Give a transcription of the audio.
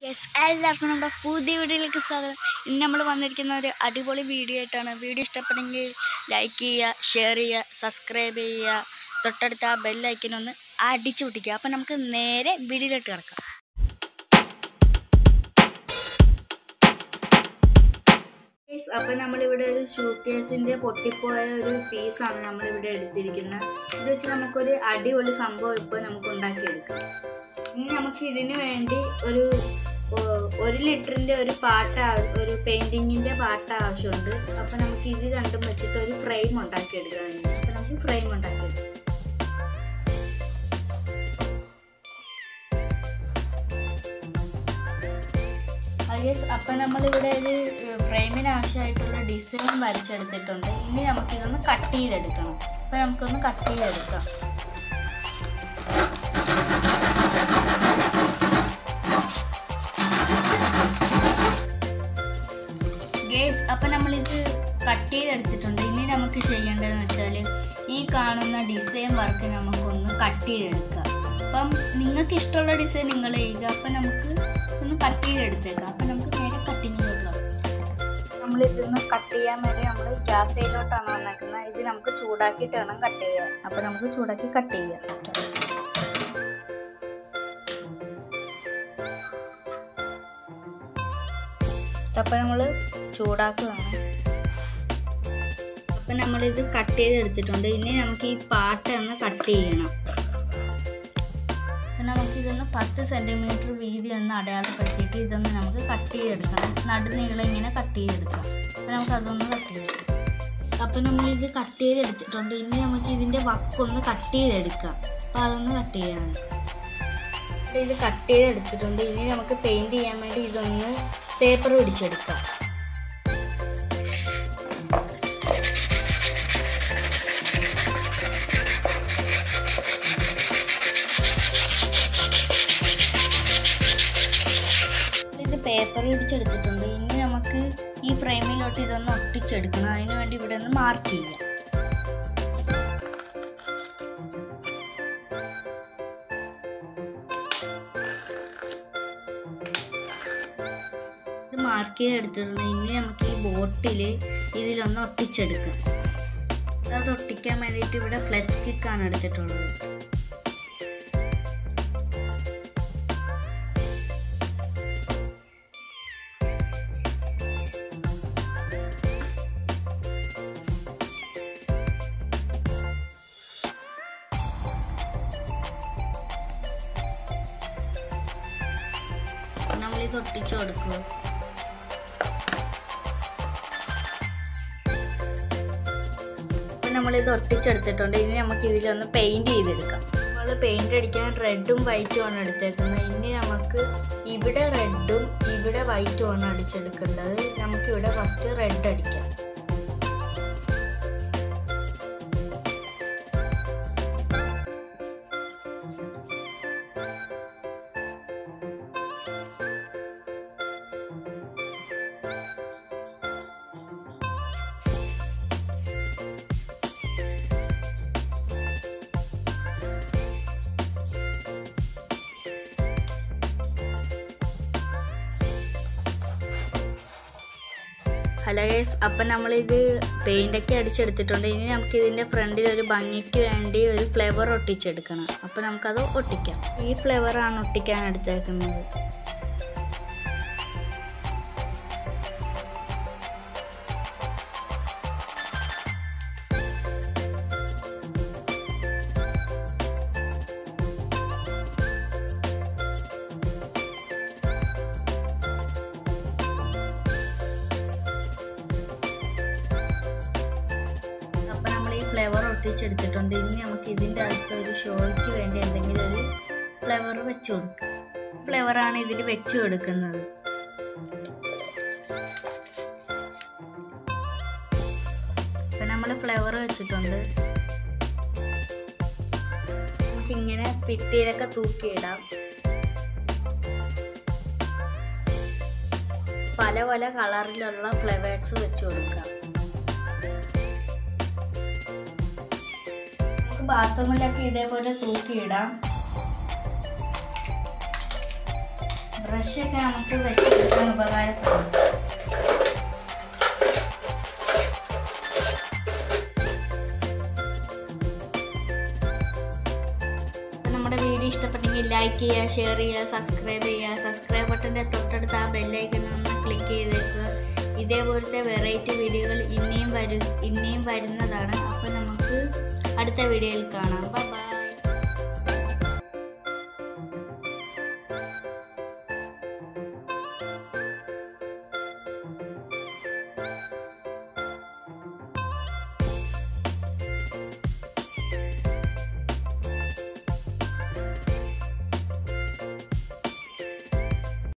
yes എല്ലാവർക്കും നമ്മുടെ പുതിയ വീഡിയോയിലേക്ക് സ്വാഗതം ഇന്ന് നമ്മൾ വന്നിരിക്കുന്ന ഒരു അടിപൊളി വീഡിയോ ആയിട്ടാണ് വീഡിയോ ഇഷ്ടപ്പെടുമെങ്കിൽ ലൈക്ക് ചെയ്യുക ഷെയർ ചെയ്യുക സബ്സ്ക്രൈബ് ചെയ്യുക തൊട്ടടുത്ത ആ ബെല്ലൈക്കനൊന്ന് അടിച്ചു പൊട്ടിക്കുക അപ്പം നമുക്ക് നേരെ വീഡിയോയിലോട്ട് കിടക്കാം അപ്പം നമ്മളിവിടെ ഒരു ഷൂ കേസിൻ്റെ പൊട്ടിപ്പോയ ഒരു പീസാണ് നമ്മളിവിടെ എടുത്തിരിക്കുന്നത് ഇത് വെച്ച് നമുക്കൊരു അടിപൊളി സംഭവം ഇപ്പോൾ നമുക്ക് ഉണ്ടാക്കിയെടുക്കാം ഇനി നമുക്ക് ഇതിന് വേണ്ടി ഒരു ഒ- ഒരു ലിറ്ററിൻ്റെ ഒരു പാട്ട ആവ- ഒരു പെയിൻറ്റിങ്ങിൻ്റെ പാട്ട ആവശ്യമുണ്ട് അപ്പോൾ നമുക്ക് ഇത് രണ്ടും വെച്ചിട്ട് ഒരു ഫ്രെയിം ഉണ്ടാക്കിയെടുക്കാൻ വേണ്ടി അപ്പോൾ നമുക്ക് ഫ്രെയിം ഉണ്ടാക്കിയെടുക്കാം യെസ് അപ്പം നമ്മളിവിടെ ഒരു ഫ്രെയിമിന് ആവശ്യമായിട്ടുള്ള ഡിസൈൻ വരച്ചെടുത്തിട്ടുണ്ട് ഇനി നമുക്കിതൊന്ന് കട്ട് ചെയ്തെടുക്കണം അപ്പോൾ നമുക്കൊന്ന് കട്ട് ചെയ്തെടുക്കാം ഗേസ് അപ്പം നമ്മളിത് കട്ട് ചെയ്തെടുത്തിട്ടുണ്ട് ഇനി നമുക്ക് ചെയ്യേണ്ടതെന്ന് വെച്ചാൽ ഈ കാണുന്ന ഡിസൈൻ വർക്ക് നമുക്കൊന്ന് കട്ട് ചെയ്തെടുക്കാം അപ്പം നിങ്ങൾക്ക് ഇഷ്ടമുള്ള ഡിസൈൻ നിങ്ങൾ ചെയ്യുക അപ്പം നമുക്ക് ഒന്ന് കട്ട് ചെയ്തെടുത്തേക്കാം അപ്പം നമുക്ക് നേരെ കട്ടിങ്ങിലോട്ട് നമ്മളിതൊന്ന് കട്ട് ചെയ്യാൻ വേണ്ടി നമ്മൾ ഗ്യാസയിലോട്ടാണ് വന്നേക്കുന്നത് ഇത് നമുക്ക് ചൂടാക്കിയിട്ട് വേണം കട്ട് ചെയ്യാൻ അപ്പം നമുക്ക് ചൂടാക്കി കട്ട് ചെയ്യാം അപ്പം നമ്മൾ ചൂടാക്കുകയാണ് അപ്പം നമ്മളിത് കട്ട് ചെയ്തെടുത്തിട്ടുണ്ട് ഇനി നമുക്ക് ഈ പാട്ട ഒന്ന് കട്ട് ചെയ്യണം അപ്പം നമുക്കിതൊന്ന് പത്ത് സെൻറ്റിമീറ്റർ വീതി ഒന്ന് അടയാളപ്പെടുത്തിയിട്ട് ഇതൊന്ന് നമുക്ക് കട്ട് ചെയ്തെടുക്കണം നടുനീളം ഇങ്ങനെ കട്ട് ചെയ്തെടുക്കാം അപ്പം നമുക്ക് അതൊന്ന് കട്ട് ചെയ്തെടുക്കാം അപ്പം നമ്മളിത് കട്ട് ചെയ്തെടുത്തിട്ടുണ്ട് ഇനി നമുക്ക് ഇതിൻ്റെ വക്കൊന്ന് കട്ട് ചെയ്തെടുക്കാം അപ്പോൾ അതൊന്ന് കട്ട് ചെയ്യാം നമുക്ക് ഇവിടെ ഇത് കട്ട് ചെയ്തെടുത്തിട്ടുണ്ട് ഇനി നമുക്ക് പെയിൻറ് ചെയ്യാൻ വേണ്ടി ഇതൊന്ന് പേപ്പർ പിടിച്ചെടുക്കാം ഇത് പേപ്പർ പിടിച്ചെടുത്തിട്ടുണ്ട് ഇനി നമുക്ക് ഈ ഫ്രെയിമിലോട്ട് ഇതൊന്ന് ഒട്ടിച്ചെടുക്കണം അതിന് വേണ്ടി ഇവിടെ ഒന്ന് മാർക്ക് ചെയ്യാം ഇത് മാർക്ക് ചെയ്തെടുത്തിട്ടുണ്ട് ഇനി നമുക്ക് ഈ ബോട്ടിൽ ഇതിലൊന്ന് ഒട്ടിച്ചെടുക്കാം അത് ഒട്ടിക്കാൻ വേണ്ടിയിട്ട് ഇവിടെ ഫ്ലെക്സ് കിക്കാണ് എടുത്തിട്ടുള്ളത് നമ്മളിത് ഒട്ടിച്ചു കൊടുക്കുക അപ്പം നമ്മളിത് ഒട്ടിച്ചെടുത്തിട്ടുണ്ട് ഇനി നമുക്ക് ഇതിലൊന്ന് പെയിൻറ് ചെയ്തെടുക്കാം നമ്മൾ പെയിൻറ് അടിക്കാൻ റെഡും വൈറ്റും ആണ് എടുത്തേക്കുന്നത് ഇനി നമുക്ക് ഇവിടെ റെഡും ഇവിടെ വൈറ്റും ആണ് അടിച്ചെടുക്കേണ്ടത് നമുക്കിവിടെ ഫസ്റ്റ് റെഡ് അടിക്കാം ഹലോ ഗേസ് അപ്പം നമ്മളിത് പെയിൻ്റൊക്കെ അടിച്ചെടുത്തിട്ടുണ്ട് ഇനി നമുക്ക് ഇതിൻ്റെ ഫ്രണ്ടിൽ ഒരു ഭംഗിക്ക് വേണ്ടി ഒരു ഫ്ലേവർ ഒട്ടിച്ചെടുക്കണം അപ്പം നമുക്കത് ഒട്ടിക്കാം ഈ ഫ്ലേവറാണ് ഒട്ടിക്കാൻ എടുത്തേക്കുന്നത് അപ്പം നമ്മൾ ഈ ഫ്ലേവർ ഒട്ടിച്ചെടുത്തിട്ടുണ്ട് ഇനി നമുക്ക് ഇതിൻ്റെ അകത്ത് ഒരു ഷോയ്ക്ക് വേണ്ടി എന്തെങ്കിലും ഒരു ഫ്ലേവർ വെച്ച് കൊടുക്കാം ഫ്ലേവറാണ് ഇതിൽ വെച്ച് കൊടുക്കുന്നത് ഇപ്പം നമ്മൾ ഫ്ലേവർ വെച്ചിട്ടുണ്ട് നമുക്കിങ്ങനെ ഭിത്തിയിലൊക്കെ തൂക്കിയിടാം പല പല കളറിലുള്ള ഫ്ലേവേഴ്സ് വെച്ച് കൊടുക്കാം നമുക്ക് ബാത്റൂമിലൊക്കെ ഇതേപോലെ തൂക്കിയിടാം ഇറച്ചിയൊക്കെ നമുക്ക് വെച്ചെടുക്കാൻ ഉപകാരപ്പെടും അപ്പോൾ നമ്മുടെ വീഡിയോ ഇഷ്ടപ്പെട്ടെങ്കിൽ ലൈക്ക് ചെയ്യുക ഷെയർ ചെയ്യുക സബ്സ്ക്രൈബ് ചെയ്യുക സബ്സ്ക്രൈബ് ബട്ടൻ്റെ തൊട്ടടുത്ത് ആ ബെല്ലൈക്കൺ ഒന്ന് ക്ലിക്ക് ചെയ്തേക്കുക ഇതേപോലത്തെ വെറൈറ്റി വീഡിയോകൾ ഇനിയും വരും ഇനിയും വരുന്നതാണ് അപ്പോൾ നമുക്ക് അടുത്ത വീഡിയോയിൽ കാണാം ബൈ